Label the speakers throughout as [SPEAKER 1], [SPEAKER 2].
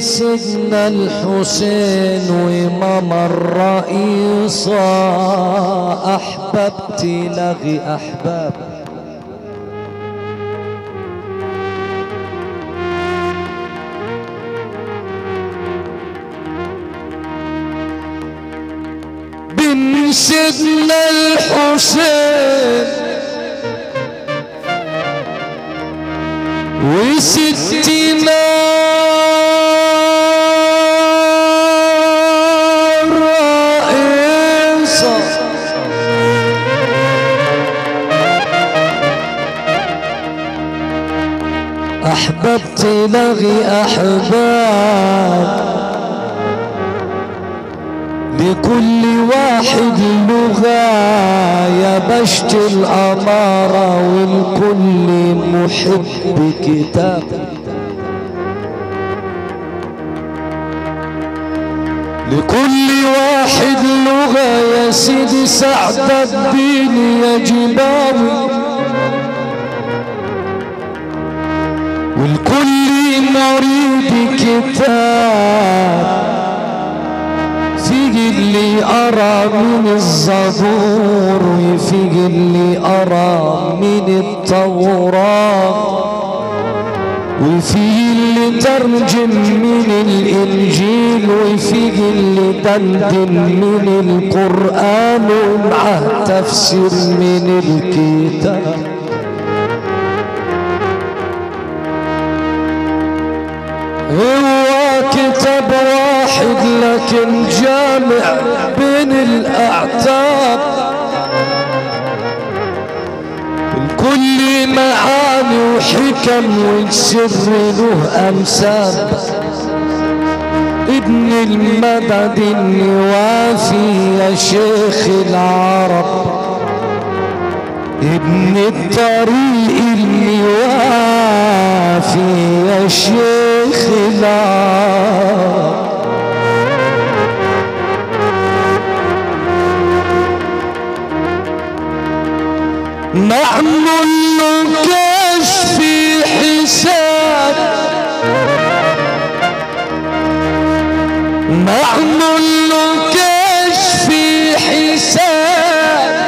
[SPEAKER 1] سيدنا الحسين وإمام الرئيس أحببت لغي أحباب بن سيدنا الحسين وستنا رئيسة أحببت لغي أحباب لكل واحد لغة يا بشت الأمارة والكل محب كتاب لكل واحد لغة يا سيدي سعد الدين يا جباوي والكل مريد كتاب في اللي أرى من الزبور وفي اللي أرى من التوراة وفي اللي ترجم من الإنجيل وفي اللي دندن من القرآن ومعه تفسير من الكتاب هو كتاب واحد لكن جامع بين الأعتاب كل معاني وحكم والسر له أمثال ابن المدد النوافي يا شيخ العرب ابن الطريق النوافي يا شيخ العرب نعمل له كشف حساب نعمل له كشف حساب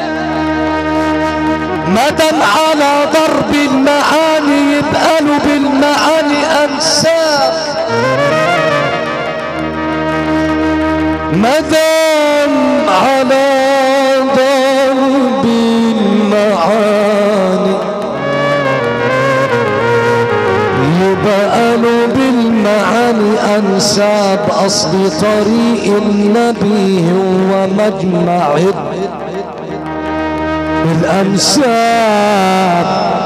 [SPEAKER 1] مدام على ضرب المعاني يبقى له بالمعاني انساب مدام على ضرب المعاني يبقى له بالمعاني انساب اصل طريق النبي هو مجمع الأنساب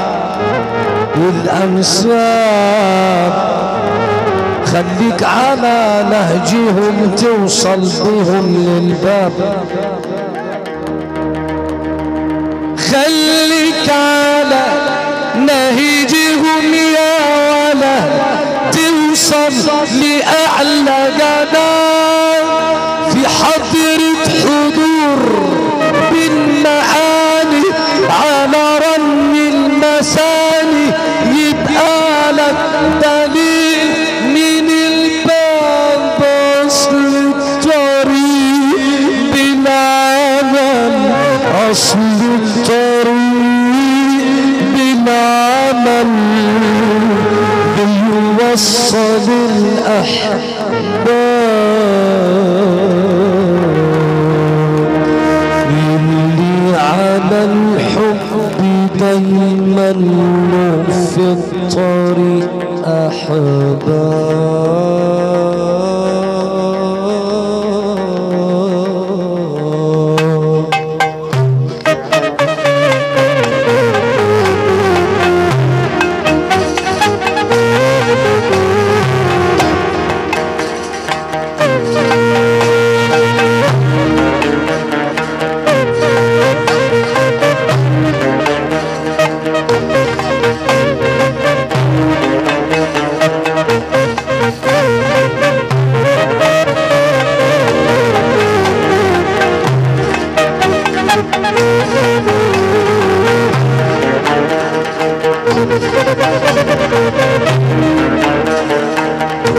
[SPEAKER 1] الأنساب خليك على نهجهم توصل بهم للباب خليك على نهجهم يا ولا توصل لأعلى جنان في حضرة حضور بالمعاني على رن المساني يبقى لك دليل من الباب اصل الطريق بالعمل اصل الطريق بالعمل بيوصل الاحباب اللي على الحب دايما له في الطريق أحباب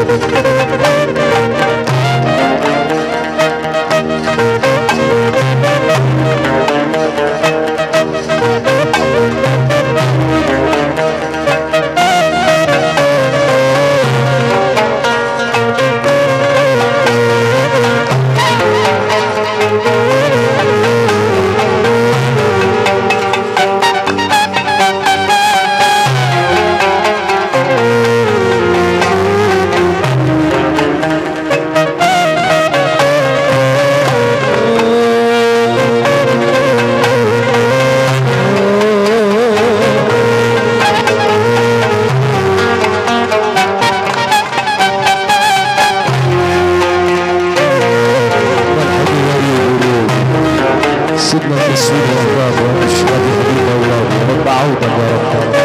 [SPEAKER 1] سيدنا الرسول والله واشهد حبيب الله يا رب عوضا يا رب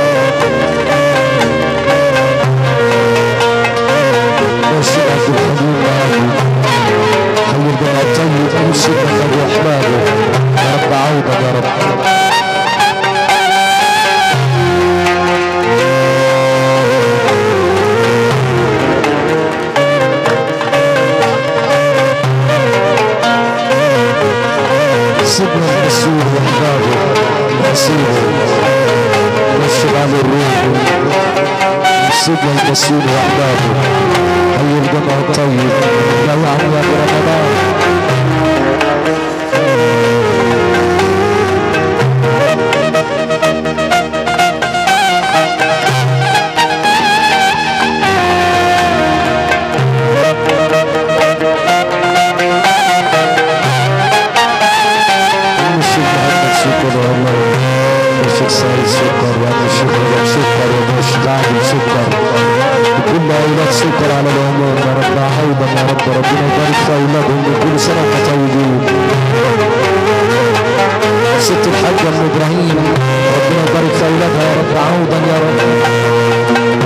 [SPEAKER 1] واشهد عبد الحليم معاك حي بن الطيب وسيدنا الرحمن يا رب عوضا يا رب سيدنا الرسول واحبابه نسيبه نشر على الروح سيدنا الرسول واحبابه حي الجمع الطيب لا يعني يا رمضان الشيخ محمد سكر والله الشيخ سعيد سكر وانا الشيخ رجب سكر وانا الشيخ عادل سكر وكل اولاد سكر على العموم يا رب عوضا يا رب ربنا يبارك في اولادهم وكل سنه وانتم طيبين ست الحاجه ام ابراهيم ربنا يبارك في اولادها يا رب عوضا يا رب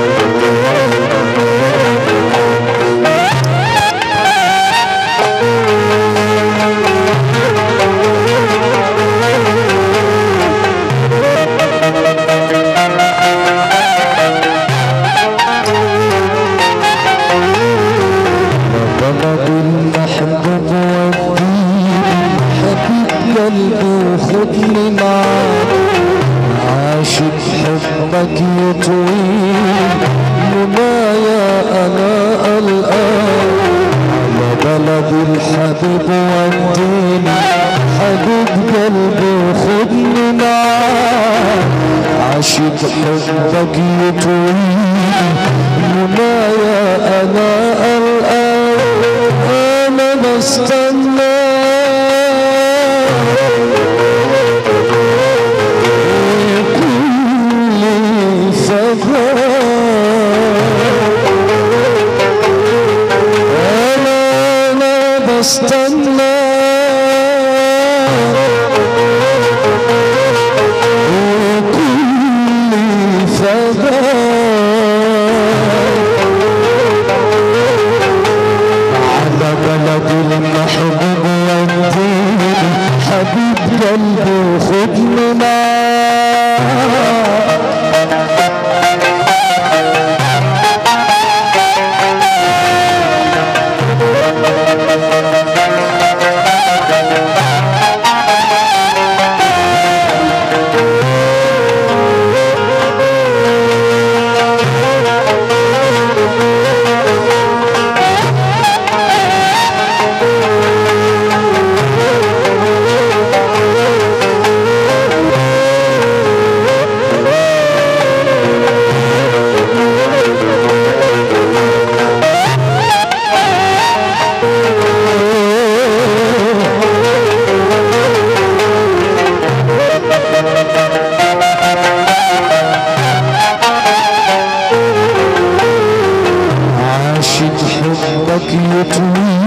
[SPEAKER 1] بلد المحبوب والدين حبيب قلبي وخدني معاك عاشق حبك يطويل منايا انا الان على بلد الحبيب والدين حبيب قلبي وخدني معاك عاشق حبك يطويل منايا انا الان انا بستنى كل فضاء انا انا بستنى كل فضاء على بلد المحبوب والدين حبيب قلبي خدني معاك عاشق حبك يطوي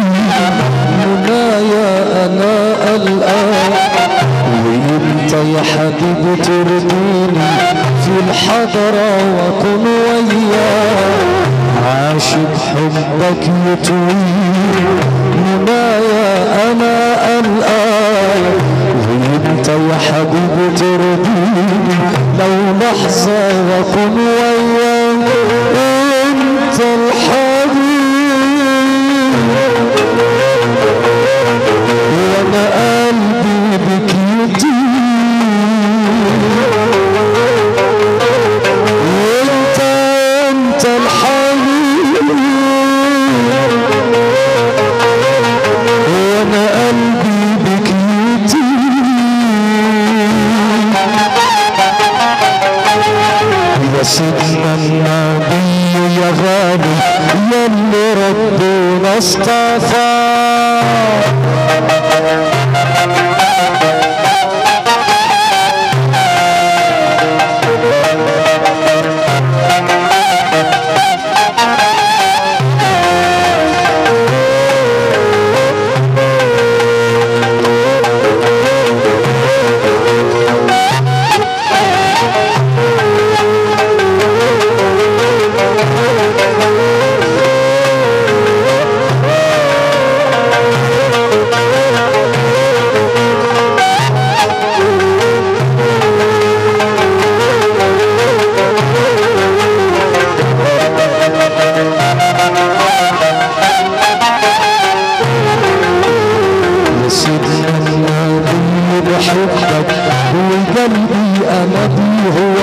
[SPEAKER 1] منايا انا الان وانت يا حبيبي ترضيني في الحضرة واكون وياك عاشق حبك يطوي منايا انا الان وانت يا حبيبي ترضيني لو لحظة واكون وياك انت الحال سيدنا النبي يا غالي يلي ربنا اصطفى يا سيدنا النبي بحبك وقلبي أمدي هو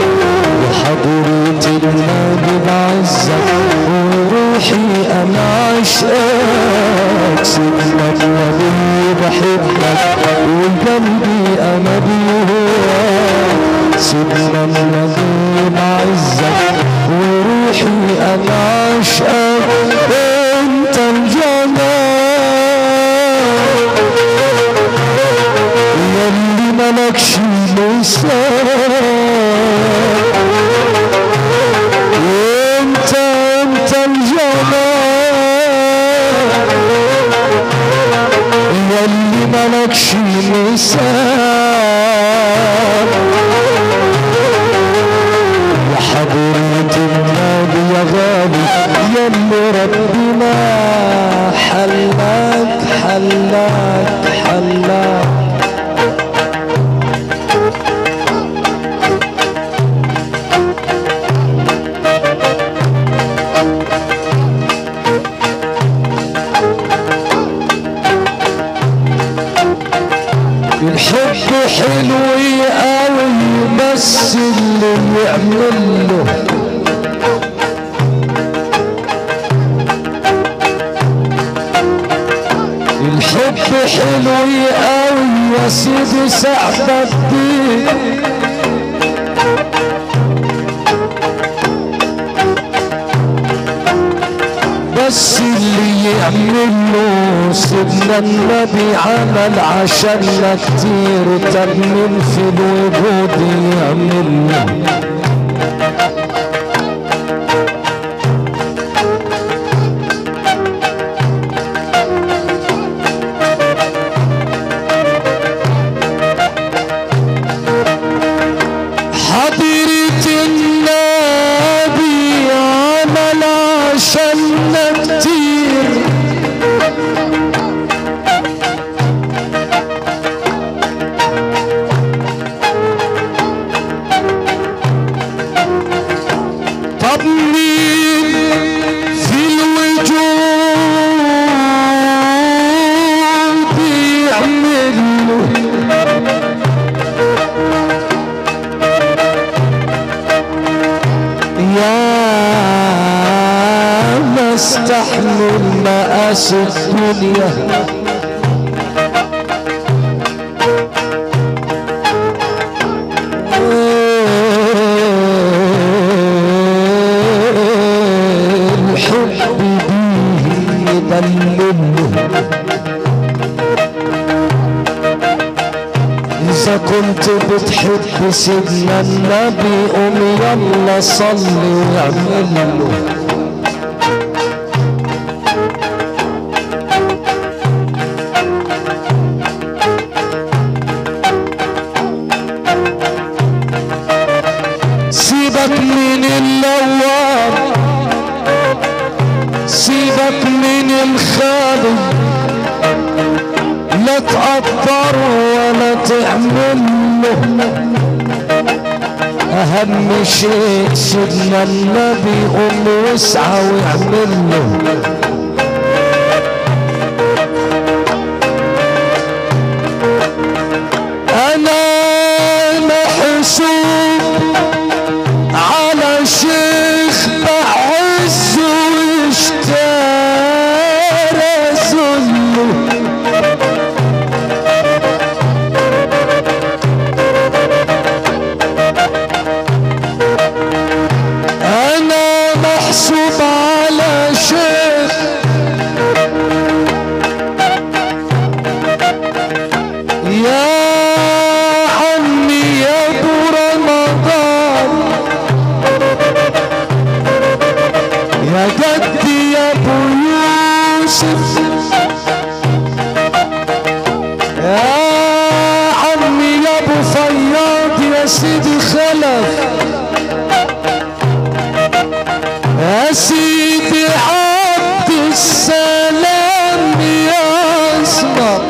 [SPEAKER 1] بحضرة النبي بعزك وروحي أنا عشقك سيدنا النبي بحبك وقلبي أمدي هو سيدنا النبي بعزك وروحي أنا عشقك انت الجمال يلي ملكش مثال انت انت الجمال يلي ملكش مثال يا حضرة النبي يا غالي يلي ربنا حلاك حلاك حلاك الحب حلو قوي بس اللي يعمل له الحب حلو قوي يا سيدي سعد الدين بس اللي يعمل له سيدنا النبي عمل عشان كتير طب من في الوجود يعمل له حضرة النبي عمل عشان كتير طب مين في الوجود يعمل له يا ما استحمل مآس الدنيا الحب بيه يدلله إذا كنت بتحب سيدنا النبي قوم يلا صلي واعمل له سيبك من اللوام سيبك من الخالق لا تقدر ولا تعمل له اهم شيء سيدنا النبي قوم واسعى واعمل له انا محسوب على شيخ بعز واشترى ذله يا جدي يا ابو يوسف يا عمي يا ابو فياض يا سيدي خلف يا سيدي عبد السلام يا اسمر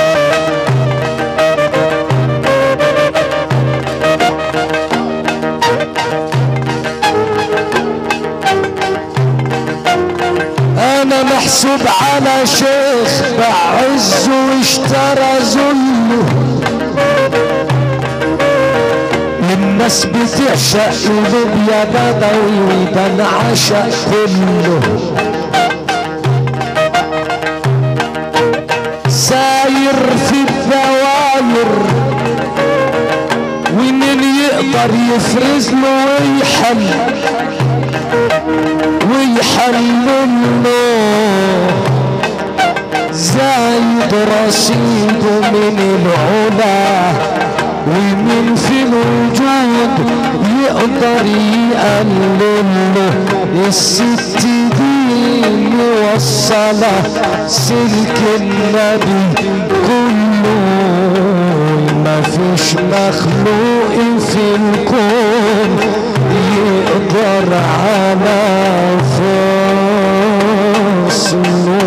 [SPEAKER 1] انا محسوب على شيخ بعز واشترى ذله الناس بتعشق قلوب يا بدوي وده العشق كله ساير في الدواير ومين يقدر يفرز له ويحل ويحلل له زايد رصيده من العلا ومن في الوجود يقدر يقلل له الست دي موصلة سلك النبي كله ما فيش مخلوق في الكون يقدر على فصله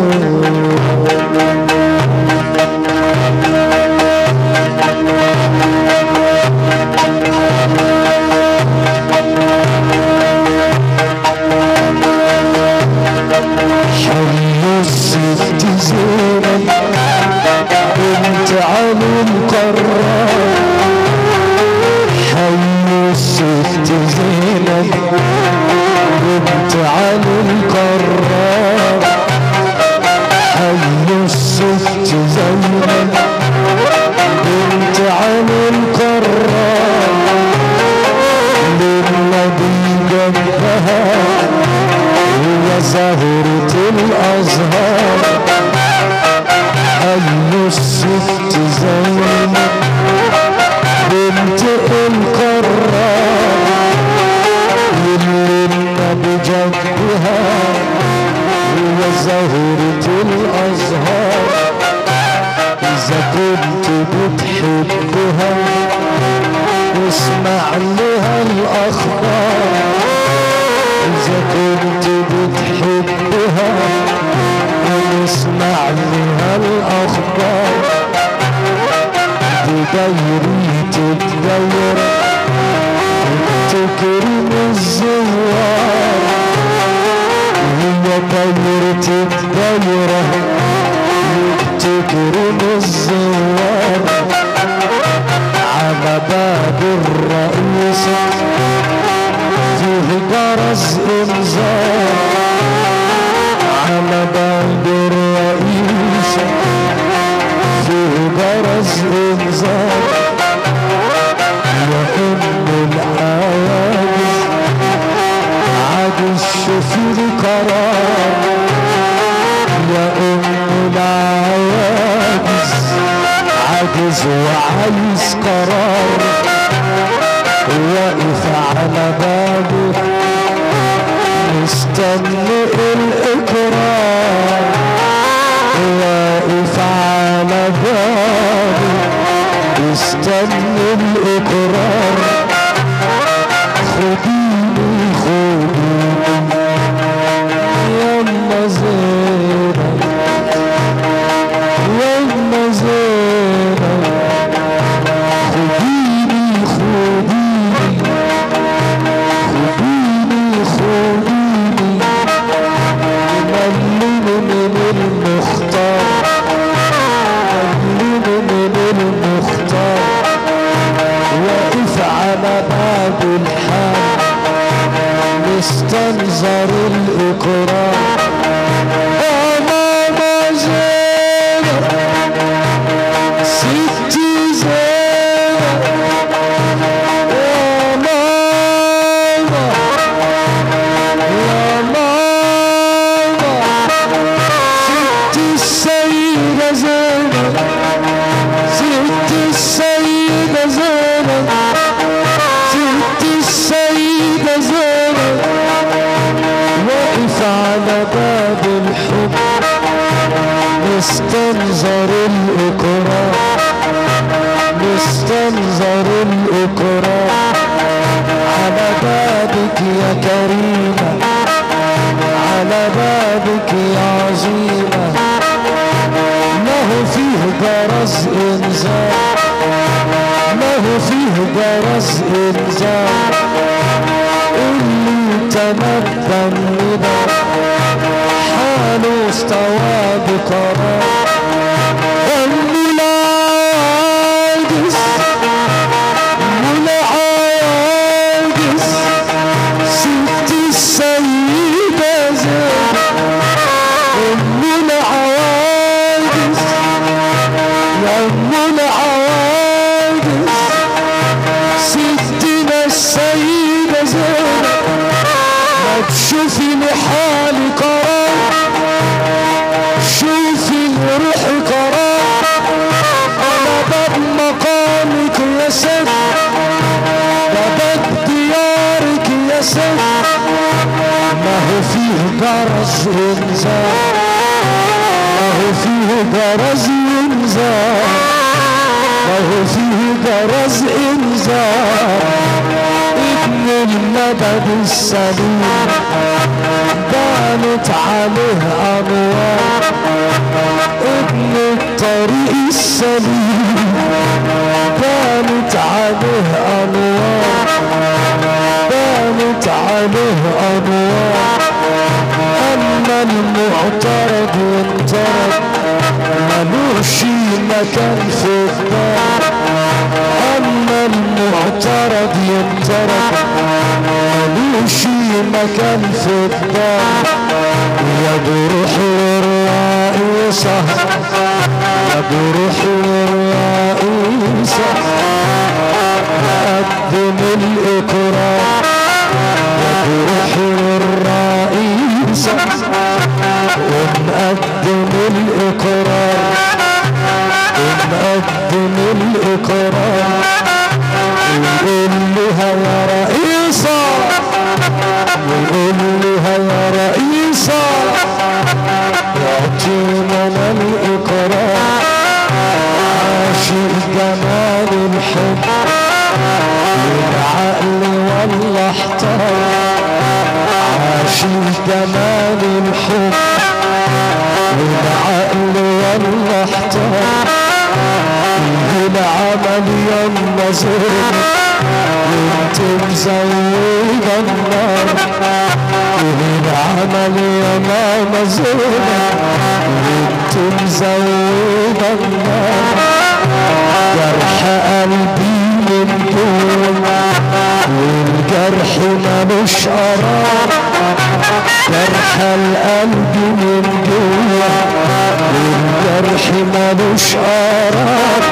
[SPEAKER 1] حي الست زينب بنت علي القرار حي الست زينب بنت علي القرار حي الست زينب بنت علي القرار للنبي جنبها هي زهرة الأزهار حي الست زينب بنت القرار اللي النبي جنبها هي زهرة الأزهار إذا كنت بتحبها اسمع لها الأخبار إذا كنت بتحبها اسمع لها الأخبار دي دايرة الدايرة تكرم الزوار هي دايرة الدايرة تكرم الزوار على باب الرئيس فيه جرس انذار على باب الرئيس فيه جرس انذار وان العواجز عاجز شوف القرار يا ام العواجز عاجز وعايز قرار واقف على بابه مستني الإكرام واقف على بابه مستني الإكرام خديني خديني يلا زينب يلا زينب خديني خديني خديني خديني مليني من المختار مليني من المختار واقف على باب الحال مستنظر الإكرام يا ماما زينب ستي زينب يا ماما يا ماما ستي السيدة زينب ستي السيدة زينب ستي السيدة زينب مستنظر الإكرام مستنظر الإكرام على بابك يا كريمة على بابك يا عظيمة له فيه جرس إنذار له فيه جرس إنذار اللي تنبى الندى حاله استوى بقرار الملاجس والعاجس ست السيدة زينب أم العواجس يا أم العواجس ستنا السيدة زينب ما تشوفي لحالي قرار شوفي لروحي قرار على باب مقامك يا ست باب ديارك يا ست ما هو فيه جرس انذار ما هو فيه جرس انذار ما هو فيه جرس انذار ابن المدد السليم بانت عليه انوار ابن الطريق السليم بانت عليه انوار بانت عليه انوار اما المعترض وانطرد ملوش مكان في الدار اما المعترض ينطرد ملوش مكان في الدار يا بروح الرئيسة يا بروح الرئيسة قدم الإكرام يا بروح الرئيسة ونقدم الإكرام ونقدم الإكرام ونقول لها يا رئيسة ونقول لها يا رئيسة اعطينا الإكرام عاشق جمال الحب والعقل والله احتار عاشق جمال الحب والعقل والله احتار العمل يا النظر وانت مزود النار العمل يا ماما زينب وانت مزود النار جرح قلبي من جوه والجرح ملوش قرار جرح القلب من جوه والجرح ملوش قرار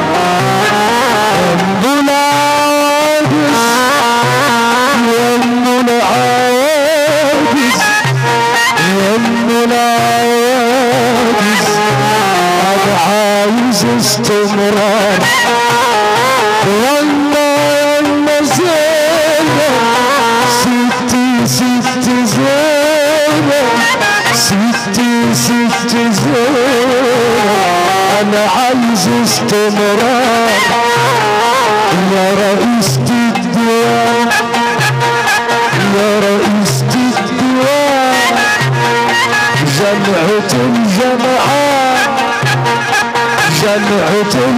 [SPEAKER 1] العاجز يا ام العاجز يا ام العاجز انا عايز استمرار والله يا زينب ستي ستي زينب ستي ستي زينب انا عايز استمرار يا رئيس الديوان يا رئيس الديوان جمعة الجماعات جمعة